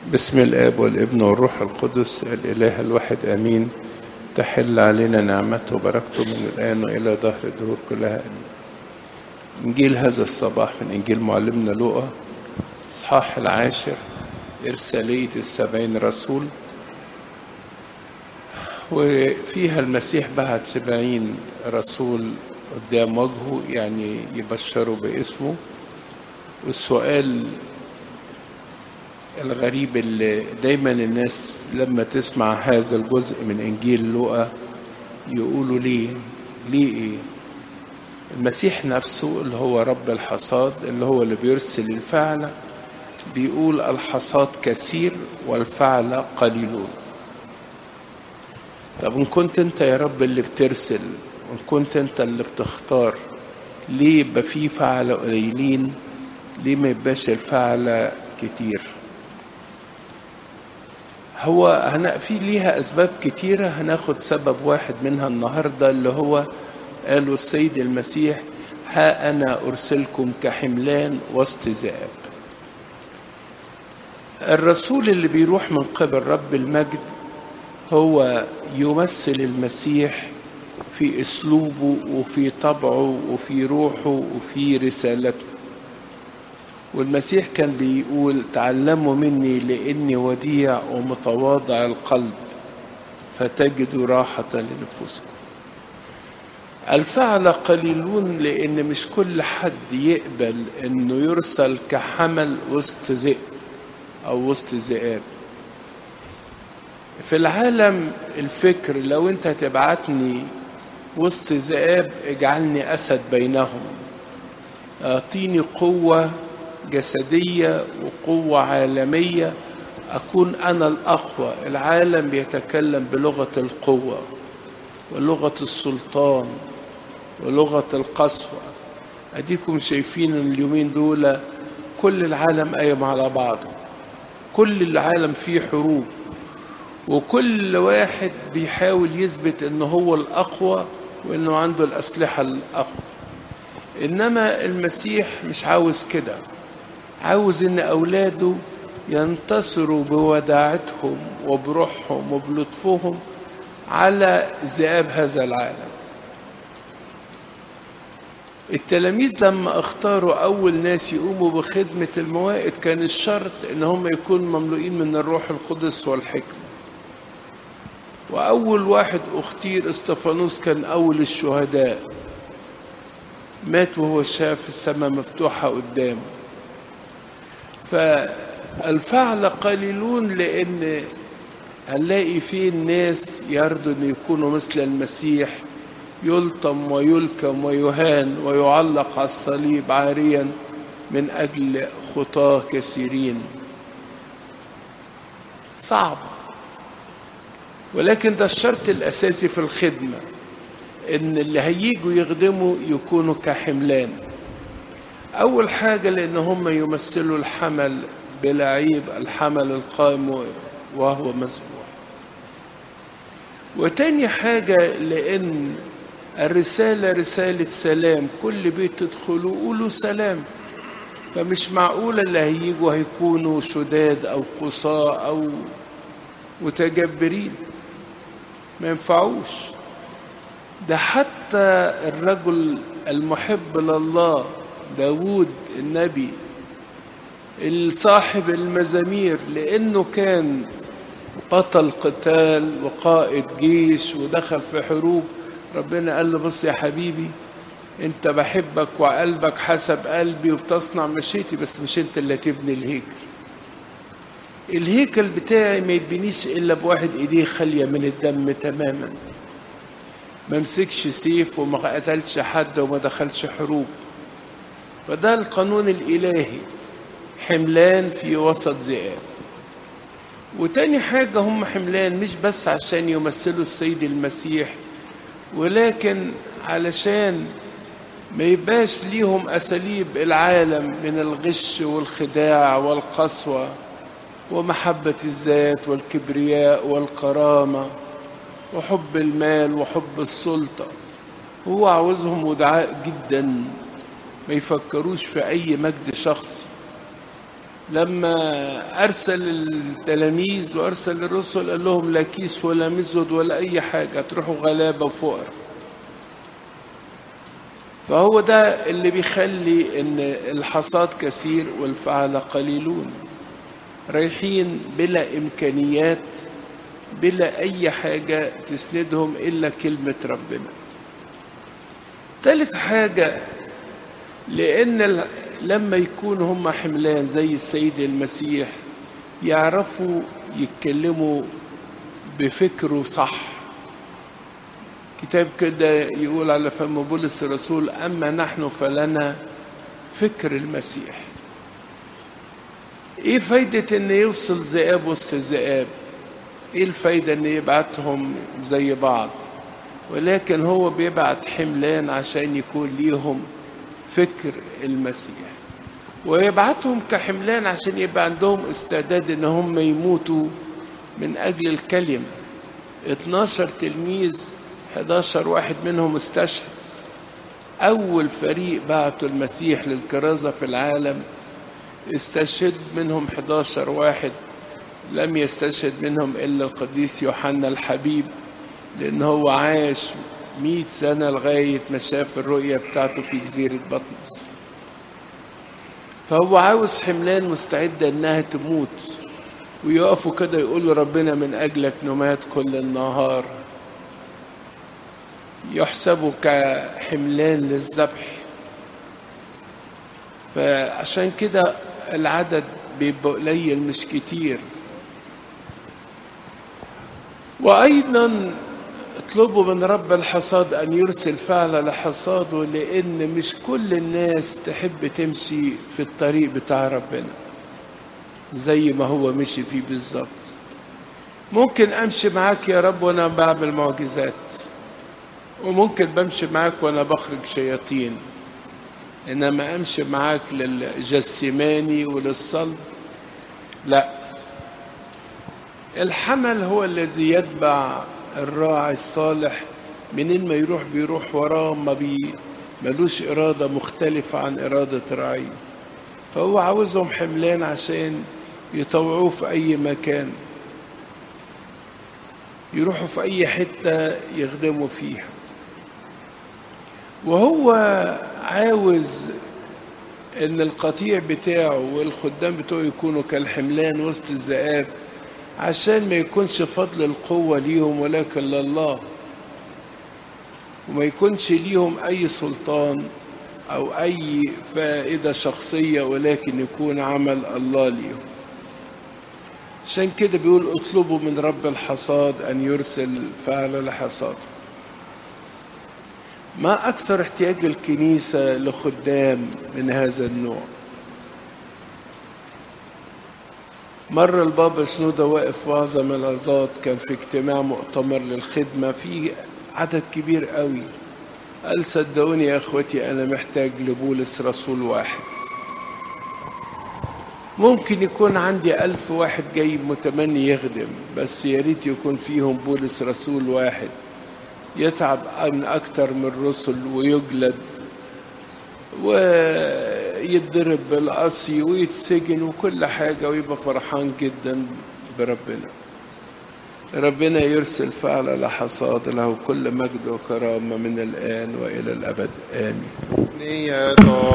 بسم الآب والابن والروح القدس الإله الواحد آمين تحل علينا نعمته وبركته من الآن وإلى ظهر الدهور كلها آمين إنجيل هذا الصباح من إنجيل معلمنا لوقا إصحاح العاشر إرسالية السبعين رسول وفيها المسيح بعت سبعين رسول قدام وجهه يعني يبشروا باسمه والسؤال الغريب اللي دايما الناس لما تسمع هذا الجزء من انجيل لوقا يقولوا ليه ليه ايه المسيح نفسه اللي هو رب الحصاد اللي هو اللي بيرسل الفعل بيقول الحصاد كثير والفعل قليلون طب ان كنت انت يا رب اللي بترسل وان كنت انت اللي بتختار ليه يبقى في فعل قليلين ليه ما يبقاش الفعل كتير هو هن... في ليها أسباب كتيرة هناخد سبب واحد منها النهاردة اللي هو قاله السيد المسيح ها أنا أرسلكم كحملان وسط ذئاب الرسول اللي بيروح من قبل رب المجد هو يمثل المسيح في أسلوبه وفي طبعه وفي روحه وفي رسالته والمسيح كان بيقول تعلموا مني لاني وديع ومتواضع القلب فتجدوا راحة لنفوسكم الفعل قليلون لان مش كل حد يقبل انه يرسل كحمل وسط ذئب او وسط ذئاب في العالم الفكر لو انت هتبعتني وسط ذئاب اجعلني اسد بينهم اعطيني قوه جسدية وقوة عالمية أكون أنا الأقوى العالم بيتكلم بلغة القوة ولغة السلطان ولغة القسوة أديكم شايفين اليومين دول كل العالم قايم على بعضه كل العالم فيه حروب وكل واحد بيحاول يثبت انه هو الاقوى وانه عنده الاسلحه الاقوى انما المسيح مش عاوز كده عاوز ان اولاده ينتصروا بوداعتهم وبروحهم وبلطفهم على ذئاب هذا العالم التلاميذ لما اختاروا اول ناس يقوموا بخدمة الموائد كان الشرط ان هم يكونوا مملوئين من الروح القدس والحكمة واول واحد اختير استفانوس كان اول الشهداء مات وهو شاف السماء مفتوحة قدامه فالفعل قليلون لان هنلاقي فيه الناس يرضوا ان يكونوا مثل المسيح يلطم ويلكم ويهان ويعلق على الصليب عاريا من اجل خطاه كثيرين صعب ولكن ده الشرط الاساسي في الخدمه ان اللي هيجوا يخدموا يكونوا كحملان أول حاجة لأن هم يمثلوا الحمل بلا عيب الحمل القائم وهو مذبوح وتاني حاجة لأن الرسالة رسالة سلام كل بيت تدخلوا قولوا سلام فمش معقولة اللي هيجوا هيكونوا شداد أو قصاة أو متجبرين ما ينفعوش ده حتى الرجل المحب لله داود النبي الصاحب المزامير لأنه كان بطل قتال وقائد جيش ودخل في حروب ربنا قال له بص يا حبيبي انت بحبك وقلبك حسب قلبي وبتصنع مشيتي بس مش انت اللي تبني الهيكل الهيكل بتاعي ما يتبنيش الا بواحد ايديه خاليه من الدم تماما ما مسكش سيف وما قتلش حد وما دخلش حروب فده القانون الإلهي حملان في وسط ذئاب وتاني حاجة هم حملان مش بس عشان يمثلوا السيد المسيح ولكن علشان ما يبقاش ليهم أساليب العالم من الغش والخداع والقسوة ومحبة الذات والكبرياء والكرامة وحب المال وحب السلطة هو عاوزهم ودعاء جدا ما يفكروش في أي مجد شخصي لما أرسل التلاميذ وأرسل الرسل قال لهم لا كيس ولا مزود ولا أي حاجة تروحوا غلابة وفقر فهو ده اللي بيخلي ان الحصاد كثير والفعل قليلون رايحين بلا امكانيات بلا اي حاجه تسندهم الا كلمه ربنا ثالث حاجه لان لما يكونوا هم حملان زي السيد المسيح يعرفوا يتكلموا بفكره صح كتاب كده يقول على فم بولس الرسول أما نحن فلنا فكر المسيح ايه فايدة ان يوصل ذئاب وسط ذئاب ايه الفايدة ان يبعتهم زي بعض ولكن هو بيبعت حملان عشان يكون ليهم فكر المسيح ويبعتهم كحملان عشان يبقى عندهم استعداد ان هم يموتوا من اجل الكلمة 12 تلميذ 11 واحد منهم استشهد أول فريق بعتوا المسيح للكرازة في العالم استشهد منهم 11 واحد لم يستشهد منهم إلا القديس يوحنا الحبيب لأن هو عاش مئة سنة لغاية ما شاف الرؤية بتاعته في جزيرة بطمس فهو عاوز حملان مستعدة إنها تموت ويقفوا كده يقولوا ربنا من أجلك نمات كل النهار يحسبوا كحملان للذبح فعشان كده العدد بيبقى قليل مش كتير وأيضا اطلبوا من رب الحصاد أن يرسل فعل لحصاده لأن مش كل الناس تحب تمشي في الطريق بتاع ربنا زي ما هو مشي فيه بالظبط ممكن أمشي معاك يا رب وأنا بعمل معجزات وممكن بمشي معاك وانا بخرج شياطين انما امشي معاك للجسماني وللصلب لا الحمل هو الذي يتبع الراعي الصالح منين ما يروح بيروح وراه ما بي ملوش إرادة مختلفة عن إرادة راعي فهو عاوزهم حملان عشان يطوعوه في أي مكان يروحوا في أي حتة يخدموا فيها وهو عاوز ان القطيع بتاعه والخدام بتوعه يكونوا كالحملان وسط الذئاب عشان ما يكونش فضل القوة ليهم ولكن لله وما يكونش ليهم أي سلطان أو أي فائدة شخصية ولكن يكون عمل الله ليهم عشان كده بيقول اطلبوا من رب الحصاد أن يرسل فعل لحصاده ما أكثر احتياج الكنيسة لخدام من هذا النوع مرة البابا شنودة واقف وعظة من العظات كان في اجتماع مؤتمر للخدمة في عدد كبير قوي قال صدقوني يا اخوتي انا محتاج لبولس رسول واحد ممكن يكون عندي ألف واحد جاي متمني يخدم بس يا ريت يكون فيهم بولس رسول واحد يتعب من أكتر من الرسل ويجلد ويتضرب بالقصي ويتسجن وكل حاجة ويبقى فرحان جدا بربنا ربنا يرسل فعل لحصاد له كل مجد وكرامة من الآن وإلى الأبد آمين